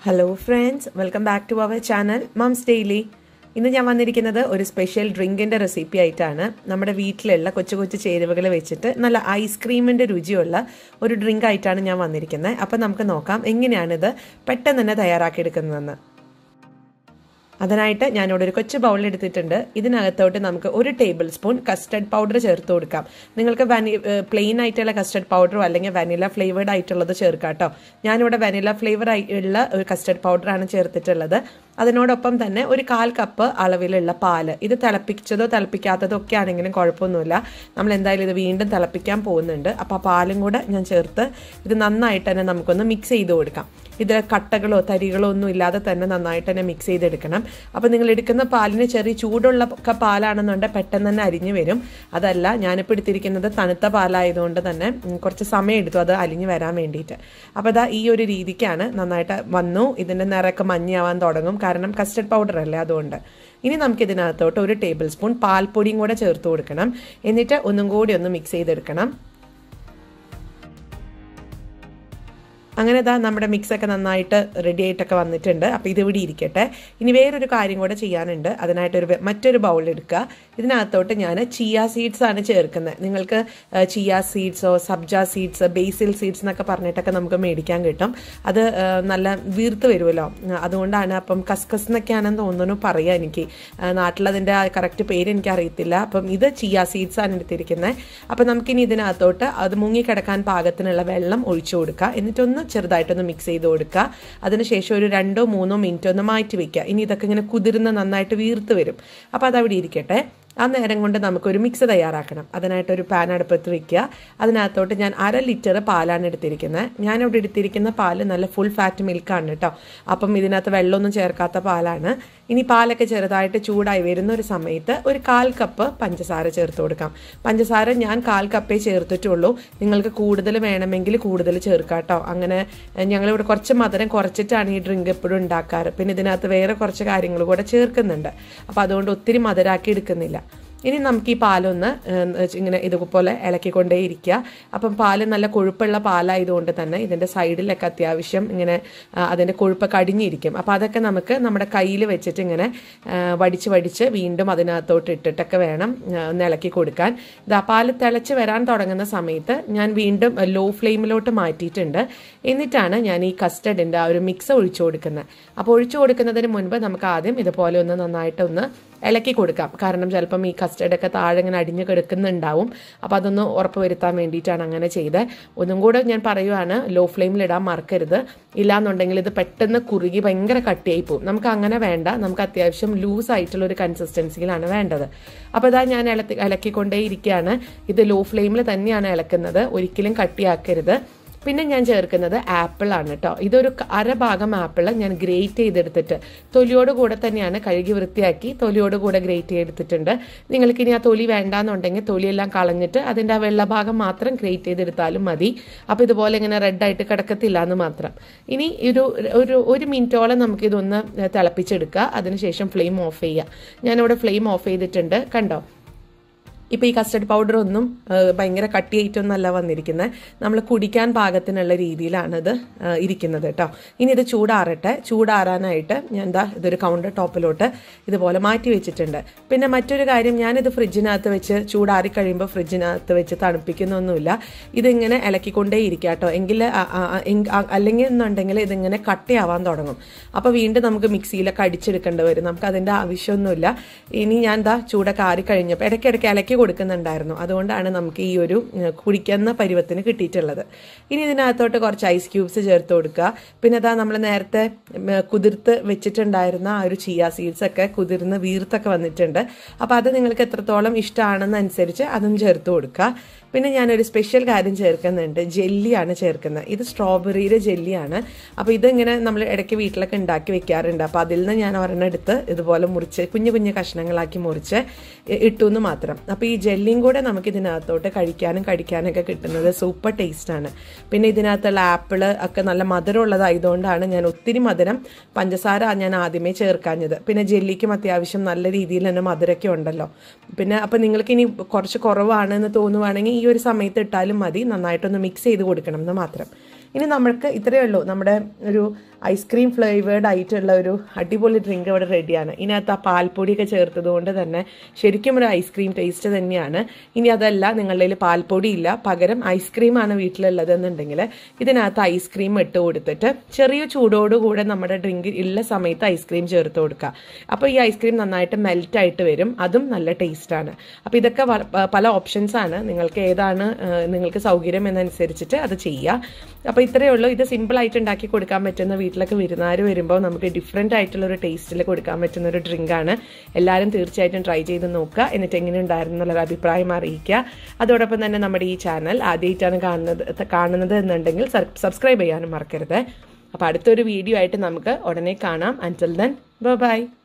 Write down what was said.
hello friends welcome back to our channel moms daily ഇന്ന് ഞാൻ വന്നിരിക്കുന്നത് ഒരു സ്പെഷ്യൽ ഡ്രിങ്കിൻ്റെ റെസിപ്പി ആയിട്ടാണ് നമ്മുടെ വീട്ടിലുള്ള കൊച്ചു കൊച്ചു ചേരുവകൾ വെച്ചിട്ട് നല്ല ഐസ്ക്രീമിൻ്റെ രുചിയുള്ള ഒരു ഡ്രിങ്ക് ആയിട്ടാണ് ഞാൻ വന്നിരിക്കുന്നത് അപ്പം നമുക്ക് നോക്കാം എങ്ങനെയാണിത് പെട്ടെന്ന് തന്നെ തയ്യാറാക്കിയെടുക്കുന്നതെന്ന് അതിനായിട്ട് ഞാനിവിടെ ഒരു കൊച്ചു ബൗൾ എടുത്തിട്ടുണ്ട് ഇതിനകത്തോട്ട് നമുക്ക് ഒരു ടേബിൾ സ്പൂൺ കസ്റ്റർഡ് പൗഡർ ചേർത്ത് കൊടുക്കാം നിങ്ങൾക്ക് വനി പ്ലെയിൻ ആയിട്ടുള്ള കസ്റ്റർഡ് പൗഡറോ അല്ലെങ്കിൽ വനില ഫ്ലേവേർഡ് ആയിട്ടുള്ളത് ചേർക്കാം കേട്ടോ ഞാനിവിടെ വനില ഫ്ലേവർ ഉള്ള ഒരു കസ്റ്റർഡ് പൗഡറാണ് ചേർത്തിട്ടുള്ളത് അതിനോടൊപ്പം തന്നെ ഒരു കാൽ കപ്പ് അളവിലുള്ള പാല് ഇത് തിളപ്പിച്ചതോ തിളപ്പിക്കാത്തതോ ഒക്കെ ആണെങ്കിലും കുഴപ്പമൊന്നുമില്ല നമ്മൾ എന്തായാലും ഇത് വീണ്ടും തിളപ്പിക്കാൻ പോകുന്നുണ്ട് അപ്പോൾ ആ പാലും കൂടെ ഞാൻ ചേർത്ത് ഇത് നന്നായിട്ട് തന്നെ നമുക്കൊന്ന് മിക്സ് ചെയ്ത് കൊടുക്കാം ഇത് കട്ടകളോ തരികളോ ഒന്നും ഇല്ലാതെ തന്നെ നന്നായിട്ട് തന്നെ മിക്സ് ചെയ്തെടുക്കണം അപ്പോൾ നിങ്ങൾ എടുക്കുന്ന പാലിന് ചെറിയ ചൂടുള്ള പാലാണെന്നുണ്ടെങ്കിൽ പെട്ടെന്ന് തന്നെ അരിഞ്ഞു വരും അതല്ല ഞാനിപ്പോൾ എടുത്തിരിക്കുന്നത് തണുത്ത പാലായതുകൊണ്ട് തന്നെ കുറച്ച് സമയം എടുത്തു അത് അലിഞ്ഞു വരാൻ വേണ്ടിയിട്ട് അപ്പോൾ അതാ ഈ ഒരു രീതിക്കാണ് നന്നായിട്ട് വന്നു ഇതിൻ്റെ നിറയൊക്കെ മഞ്ഞാവാൻ തുടങ്ങും കാരണം കസ്റ്റർഡ് പൗഡർ അല്ലേ അതുകൊണ്ട് ഇനി നമുക്ക് ഇതിനകത്തോട്ട് ഒരു ടേബിൾ സ്പൂൺ പാൽപ്പൊടിയും കൂടെ ചേർത്ത് കൊടുക്കണം എന്നിട്ട് ഒന്നും കൂടി ഒന്ന് മിക്സ് ചെയ്തെടുക്കണം അങ്ങനെ ഇതാ നമ്മുടെ മിക്സൊക്കെ നന്നായിട്ട് റെഡി ആയിട്ടൊക്കെ വന്നിട്ടുണ്ട് അപ്പോൾ ഇത് ഇവിടെ ഇരിക്കട്ടെ ഇനി വേറൊരു കാര്യം കൂടെ ചെയ്യാനുണ്ട് അതിനായിട്ടൊരു മറ്റൊരു ബൗൾ എടുക്കുക ഇതിനകത്തോട്ട് ഞാൻ ചിയ സീഡ്സ് ആണ് ചേർക്കുന്നത് നിങ്ങൾക്ക് ചിയ സീഡ്സോ സബ്ജ സീഡ്സ് ബേസിൽ സീഡ്സ് എന്നൊക്കെ പറഞ്ഞിട്ടൊക്കെ നമുക്ക് മേടിക്കാൻ കിട്ടും അത് നല്ല വീർത്ത് വരുമല്ലോ അതുകൊണ്ടാണ് അപ്പം കസ്കസ് എന്നൊക്കെയാണെന്ന് തോന്നുന്നു പറയുക എനിക്ക് നാട്ടിലതിൻ്റെ കറക്റ്റ് പേര് എനിക്ക് അറിയത്തില്ല അപ്പം ഇത് ചിയ സീഡ്സ് ആണ് എടുത്തിരിക്കുന്നത് അപ്പം നമുക്കിനി ഇതിനകത്തോട്ട് അത് മുങ്ങിക്കിടക്കാൻ പാകത്തിനുള്ള വെള്ളം ഒഴിച്ചു കൊടുക്കുക എന്നിട്ടൊന്ന് ചെറുതായിട്ടൊന്ന് മിക്സ് ചെയ്ത് കൊടുക്കുക അതിനുശേഷം ഒരു രണ്ടോ മൂന്നോ മിനിറ്റ് ഒന്ന് മാറ്റി വെക്കുക ഇനി ഇതൊക്കെ ഇങ്ങനെ കുതിർന്ന് നന്നായിട്ട് വീർത്ത് വരും അപ്പോൾ അതവിടെ ഇരിക്കട്ടെ ആ നേരം കൊണ്ട് നമുക്കൊരു മിക്സ് തയ്യാറാക്കണം അതിനായിട്ട് ഒരു പാൻ അടുപ്പത്ത് വെക്കുക അതിനകത്തോട്ട് ഞാൻ അര ലിറ്റർ പാലാണ് എടുത്തിരിക്കുന്നത് ഞാനിവിടെ എടുത്തിരിക്കുന്ന പാല് നല്ല ഫുൾ ഫാറ്റ് മിൽക്കാണ് കേട്ടോ അപ്പം ഇതിനകത്ത് വെള്ളമൊന്നും ചേർക്കാത്ത പാലാണ് ഇനി പാലൊക്കെ ചെറുതായിട്ട് ചൂടായി വരുന്ന ഒരു സമയത്ത് ഒരു കാൽ കപ്പ് പഞ്ചസാര ചേർത്ത് കൊടുക്കാം പഞ്ചസാര ഞാൻ കാൽ കപ്പേ ചേർത്തിട്ടുള്ളൂ നിങ്ങൾക്ക് കൂടുതൽ വേണമെങ്കിൽ കൂടുതൽ ചേർക്കാം കേട്ടോ അങ്ങനെ ഞങ്ങളിവിടെ കുറച്ച് മധുരം കുറച്ചിട്ടാണ് ഈ ഡ്രിങ്ക് എപ്പോഴും ഉണ്ടാക്കാറ് പിന്നെ ഇതിനകത്ത് വേറെ കുറച്ച് കാര്യങ്ങൾ കൂടെ ചേർക്കുന്നുണ്ട് അപ്പോൾ അതുകൊണ്ട് ഒത്തിരി മധുരാക്കി എടുക്കുന്നില്ല ഇനി നമുക്ക് ഈ പാലൊന്ന് ഇങ്ങനെ ഇതുപോലെ ഇളക്കിക്കൊണ്ടേ ഇരിക്കുക അപ്പം പാല് നല്ല കൊഴുപ്പുള്ള പാലായതുകൊണ്ട് തന്നെ ഇതിൻ്റെ സൈഡിലൊക്കെ അത്യാവശ്യം ഇങ്ങനെ അതിൻ്റെ കൊഴുപ്പൊക്കെ അടിഞ്ഞിരിക്കും അപ്പോൾ അതൊക്കെ നമുക്ക് നമ്മുടെ കയ്യിൽ വെച്ചിട്ട് ഇങ്ങനെ വടിച്ച് വടിച്ച് വീണ്ടും അതിനകത്തോട്ട് ഇട്ടിട്ടൊക്കെ വേണം ഒന്ന് ഇളക്കി കൊടുക്കാൻ ഇതാ പാല് തിളച്ച് വരാൻ തുടങ്ങുന്ന സമയത്ത് ഞാൻ വീണ്ടും ലോ ഫ്ലെയിമിലോട്ട് മാറ്റിയിട്ടുണ്ട് എന്നിട്ടാണ് ഞാൻ ഈ കസ്റ്റഡിൻ്റെ ആ ഒരു മിക്സ് ഒഴിച്ചു കൊടുക്കുന്നത് അപ്പോൾ ഒഴിച്ചു കൊടുക്കുന്നതിന് മുൻപ് നമുക്ക് ആദ്യം ഇതുപോലെ ഒന്ന് നന്നായിട്ട് ഒന്ന് ഇളക്കി കൊടുക്കാം കാരണം ചിലപ്പം ഈ കസ്റ്റർഡൊക്കെ താഴെ ഇങ്ങനെ അടിഞ്ഞ് കിടക്കുന്നുണ്ടാവും അപ്പോൾ അതൊന്ന് ഉറപ്പ് വരുത്താൻ വേണ്ടിയിട്ടാണ് അങ്ങനെ ചെയ്തത് ഒന്നും കൂടെ ഞാൻ പറയുവാണ് ലോ ഫ്ലെയിമിൽ ഇടാൻ മറക്കരുത് ഇല്ലാന്നുണ്ടെങ്കിൽ ഇത് പെട്ടെന്ന് കുറുകി ഭയങ്കര കട്ടിയായി പോകും നമുക്ക് അങ്ങനെ വേണ്ട നമുക്ക് അത്യാവശ്യം ലൂസ് ആയിട്ടുള്ള ഒരു കൺസിസ്റ്റൻസിയിലാണ് വേണ്ടത് അപ്പോൾ ഇതാ ഞാൻ ഇളക്കി ഇളക്കിക്കൊണ്ടേ ഇരിക്കുകയാണ് ഇത് ലോ ഫ്ലെയിമിൽ തന്നെയാണ് ഇളക്കുന്നത് ഒരിക്കലും കട്ടിയാക്കരുത് പിന്നെ ഞാൻ ചേർക്കുന്നത് ആപ്പിൾ ആണ് കേട്ടോ ഇതൊരു അര ഭാഗം ആപ്പിൾ ഞാൻ ഗ്രേറ്റ് ചെയ്തെടുത്തിട്ട് തൊലിയോട് കൂടെ തന്നെയാണ് കഴുകി വൃത്തിയാക്കി തൊലിയോട് കൂടെ ഗ്രേറ്റ് ചെയ്തെടുത്തിട്ടുണ്ട് നിങ്ങൾക്ക് ഇനി ആ തൊലി വേണ്ടാന്നുണ്ടെങ്കിൽ തൊലിയെല്ലാം കളഞ്ഞിട്ട് അതിൻ്റെ ആ വെള്ള ഭാഗം മാത്രം ഗ്രേറ്റ് ചെയ്തെടുത്താലും മതി അപ്പോൾ ഇതുപോലെ ഇങ്ങനെ റെഡായിട്ട് കിടക്കത്തില്ല എന്ന് മാത്രം ഇനി ഒരു ഒരു ഒരു മിനിറ്റോളം നമുക്കിതൊന്ന് തിളപ്പിച്ചെടുക്കുക അതിനുശേഷം ഫ്ലെയിം ഓഫ് ചെയ്യുക ഞാനിവിടെ ഫ്ലെയിം ഓഫ് ചെയ്തിട്ടുണ്ട് കണ്ടോ ഇപ്പോൾ ഈ കസ്റ്റർഡ് പൗഡർ ഒന്നും ഭയങ്കര കട്ടിയായിട്ടൊന്നല്ല വന്നിരിക്കുന്നത് നമ്മൾ കുടിക്കാൻ പാകത്തിനുള്ള രീതിയിലാണിത് ഇരിക്കുന്നത് കേട്ടോ ഇനി ഇത് ചൂടാറട്ടെ ചൂടാറാനായിട്ട് ഞാൻ എന്താ ഇതൊരു കൗണ്ടർ ടോപ്പിലോട്ട് ഇതുപോലെ മാറ്റി വെച്ചിട്ടുണ്ട് പിന്നെ മറ്റൊരു കാര്യം ഞാനിത് ഫ്രിഡ്ജിനകത്ത് വെച്ച് ചൂടാറി കഴിയുമ്പോൾ ഫ്രിഡ്ജിനകത്ത് വെച്ച് തണുപ്പിക്കുന്നൊന്നുമില്ല ഇതിങ്ങനെ ഇളക്കിക്കൊണ്ടേ ഇരിക്കുക കേട്ടോ എങ്കിൽ അല്ലെങ്കിൽ എന്നുണ്ടെങ്കിൽ ഇതിങ്ങനെ കട്ടിയാവാൻ തുടങ്ങും അപ്പോൾ വീണ്ടും നമുക്ക് മിക്സിയിലൊക്കെ അടിച്ചെടുക്കേണ്ടി വരും നമുക്ക് അതിൻ്റെ ആവശ്യമൊന്നുമില്ല ഇനി ഞാൻ എന്താ ചൂടൊക്കെ ആറി കഴിഞ്ഞപ്പോൾ ഇടയ്ക്കിടയ്ക്ക് ഇലക്കി കൊടുക്കുന്നുണ്ടായിരുന്നു അതുകൊണ്ടാണ് നമുക്ക് ഈ ഒരു കുടിക്കുന്ന പരുവത്തിന് കിട്ടിയിട്ടുള്ളത് ഇനി ഇതിനകത്തോട്ട് കുറച്ച് ഐസ് ക്യൂബ്സ് ചേർത്ത് കൊടുക്കുക പിന്നെ അതാ നമ്മൾ നേരത്തെ കുതിർത്ത് വെച്ചിട്ടുണ്ടായിരുന്ന ആ ഒരു ചിയ സീഡ്സ് ഒക്കെ കുതിർന്ന് വീർത്തൊക്കെ വന്നിട്ടുണ്ട് അപ്പോൾ അത് നിങ്ങൾക്ക് എത്രത്തോളം ഇഷ്ടമാണെന്നനുസരിച്ച് അതും ചേർത്ത് കൊടുക്കുക പിന്നെ ഞാനൊരു സ്പെഷ്യൽ കാര്യം ചേർക്കുന്നുണ്ട് ജെല്ലിയാണ് ചേർക്കുന്നത് ഇത് സ്ട്രോബെറിയുടെ ജെല്ലിയാണ് അപ്പോൾ ഇതിങ്ങനെ നമ്മൾ ഇടയ്ക്ക് വീട്ടിലൊക്കെ ഉണ്ടാക്കി വെക്കാറുണ്ട് അപ്പോൾ അതിൽ നിന്ന് ഞാൻ ഒരെണ്ണം എടുത്ത് ഇതുപോലെ മുറിച്ച് കുഞ്ഞു കുഞ്ഞു കഷ്ണങ്ങളാക്കി മുറിച്ച് ഇട്ടു എന്ന് മാത്രം അപ്പോൾ ഈ ജെല്ലിയും കൂടെ നമുക്ക് ഇതിനകത്തോട്ട് കഴിക്കാനും കടിക്കാനൊക്കെ കിട്ടുന്നത് സൂപ്പർ ടേസ്റ്റാണ് പിന്നെ ഇതിനകത്തുള്ള ആപ്പിൾ ഒക്കെ നല്ല മധുരമുള്ളതായതുകൊണ്ടാണ് ഞാൻ ഒത്തിരി മധുരം പഞ്ചസാര ഞാൻ ആദ്യമേ ചേർക്കാഞ്ഞത് പിന്നെ ജെല്ലിക്കും അത്യാവശ്യം നല്ല രീതിയിൽ തന്നെ മധുരമൊക്കെ ഉണ്ടല്ലോ പിന്നെ അപ്പോൾ നിങ്ങൾക്ക് ഇനി കുറച്ച് കുറവാണെന്ന് തോന്നുവാണെങ്കിൽ ഈ ഒരു സമയത്ത് ഇട്ടാലും മതി നന്നായിട്ടൊന്ന് മിക്സ് ചെയ്ത് കൊടുക്കണം എന്ന് മാത്രം ഇനി നമ്മൾക്ക് ഇത്രയേ ഉള്ളൂ നമ്മുടെ ഒരു ഐസ്ക്രീം ഫ്ലേവേർഡ് ആയിട്ടുള്ള ഒരു അടിപൊളി ഡ്രിങ്ക് ഇവിടെ റെഡിയാണ് ഇതിനകത്ത് ആ പാൽപ്പൊടിയൊക്കെ ചേർത്തത് കൊണ്ട് തന്നെ ശരിക്കും ഒരു ഐസ്ക്രീം ടേസ്റ്റ് തന്നെയാണ് ഇനി അതല്ല നിങ്ങളുടെ കയ്യിൽ പാൽപ്പൊടി ഇല്ല പകരം ഐസ്ക്രീമാണ് വീട്ടിലുള്ളത് എന്നുണ്ടെങ്കിൽ ഇതിനകത്ത് ഐസ്ക്രീം ഇട്ട് കൊടുത്തിട്ട് ചെറിയ ചൂടോടുകൂടെ നമ്മുടെ ഡ്രിങ്ക് ഉള്ള സമയത്ത് ഐസ്ക്രീം ചേർത്ത് കൊടുക്കുക അപ്പോൾ ഈ ഐസ്ക്രീം നന്നായിട്ട് മെൽറ്റ് ആയിട്ട് വരും അതും നല്ല ടേസ്റ്റാണ് അപ്പോൾ ഇതൊക്കെ വ- പല ഓപ്ഷൻസ് ആണ് നിങ്ങൾക്ക് ഏതാണ് ഏഹ്, നിങ്ങൾക്ക് സൗകര്യം എന്നനുസരിച്ചിട്ട് അത് ചെയ്യുക അപ്പോൾ ഇത്രയേ ഉള്ളൂ ഇത് സിമ്പിൾ ആയിട്ട് ഉണ്ടാക്കി കൊടുക്കാൻ പറ്റുന്ന വീട്ടിലൊക്കെ വിരുന്നാർ വരുമ്പോൾ നമുക്ക് ഡിഫറെൻ്റ് ആയിട്ടുള്ള ഒരു ടേസ്റ്റിൽ കൊടുക്കാൻ പറ്റുന്ന ഒരു ഡ്രിങ്ക് ആണ് എല്ലാവരും തീർച്ചയായിട്ടും ട്രൈ ചെയ്ത് നോക്കുക എന്നിട്ട് എങ്ങനെ ഉണ്ടായിരുന്നു എന്നുള്ളൊരു അഭിപ്രായം അറിയിക്കുക അതോടൊപ്പം തന്നെ നമ്മുടെ ഈ ചാനൽ ആദ്യമായിട്ടാണ് കാണുന്നത് കാണുന്നത് എന്നുണ്ടെങ്കിൽ സബ്സ്ക്രൈബ് ചെയ്യാനും മറക്കരുത് അപ്പോൾ അടുത്തൊരു വീഡിയോ ആയിട്ട് നമുക്ക് ഉടനെ കാണാം അൻറ്റൽ ദെൻ ബൈ